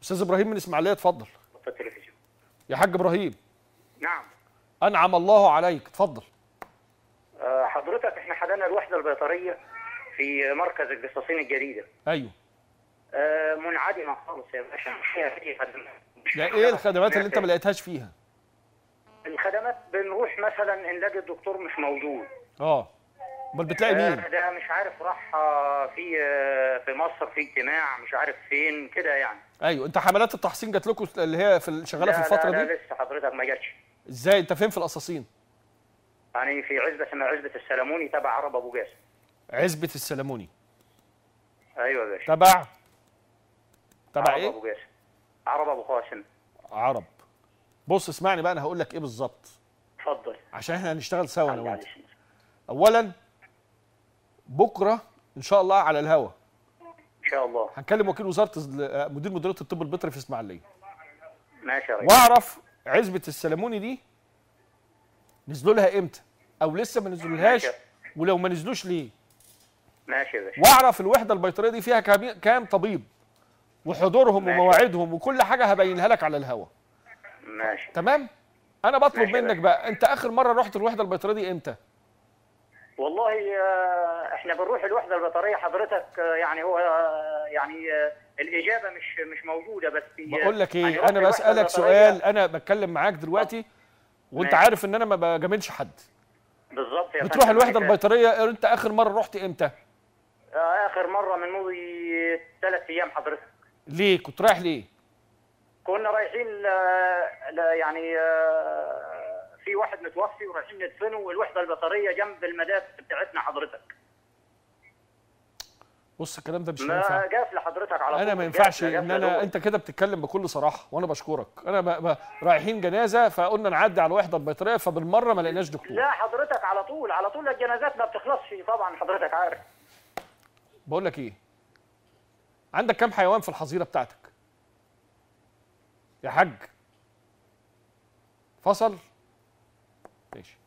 استاذ ابراهيم من اسماعيليه اتفضل في التلفزيون يا حاج ابراهيم نعم انعم الله عليك اتفضل آه، حضرتك احنا حضرنا الوحده البيطريه في مركز القصاصين الجديده ايوه آه، منعدمه خالص يا باشا مش فيها اي خدمات مش ده فيها ايه الخدمات اللي انت ما خدمات. لقيتهاش فيها الخدمات بنروح مثلا نلاقي الدكتور مش موجود اه امال بتلاقي مين آه، ده مش عارف راح آه، في آه، في مصر في اجتماع مش عارف فين كده يعني ايوه انت حملات التحصين جات لكم اللي هي في ال- شغاله في لا- الفتره لا دي لا لسه حضرتك ما جاتش ازاي انت فين في القصاصين يعني في عزبه اسمها عزبه السلموني تبع عرب ابو جاسم عزبه السلموني ايوه يا باشا تبع تبع عرب ايه ابو جاسم عرب ابو قاسم عرب بص اسمعني بقى انا هقول لك ايه بالظبط اتفضل عشان احنا هنشتغل سوا انا وانت معلش. اولا بكره ان شاء الله على الهوا ان شاء الله هنكلم وكيل وزاره ال- مدير مديريه الطب البيطري في اسماعيليه ماشي يا ريس واعرف عزبه السلموني دي نزلوا لها امتى او لسه ما نزلولهاش ماشي. ولو ما نزلوش ليه ماشي يا باشا واعرف الوحده البيطريه دي فيها كام كام طبيب وحضورهم ماشي. ومواعيدهم وكل حاجه هبينها لك على الهوا ماشي تمام انا بطلب ماشي يا منك باشا. بقى انت اخر مره رحت الوحده البيطريه دي امتى والله آه، احنا بنروح الوحده البيطريه حضرتك آه، يعني هو آه، يعني آه، الاجابه مش مش موجوده بس في- بقول لك يعني ايه رحت انا الوحدة بسالك البيطرية- سؤال انا بتكلم معاك دلوقتي وانت ماشي. عارف ان انا ما بجاملش حد بالظبط يا بتروح فندم. الوحده أنا- البيطريه انت اخر مره رحت امتى آه، اخر مره من مضي ثلاث ايام حضرتك ليه كنت رايح ليه كنا رايحين ل- ل- يعني آه، في واحد متوفي ورايحين ندفنه والوحده البيطريه جنب المدارس بتاعتنا حضرتك بص الكلام ده مش ما هينفع جاف لحضرتك على طول انا ما ينفعش جاف- جاف ان انا لدول. انت كده بتتكلم بكل صراحه وانا بشكرك انا ب... ب... رايحين جنازه فقلنا نعدي على الوحده البيطريه فبالمره ما لقيناش دكتور لا حضرتك على طول على طول الجنازات ما بتخلصش طبعا حضرتك عارف بقول لك ايه عندك كام حيوان في الحظيره بتاعتك يا حاج فصل ماشي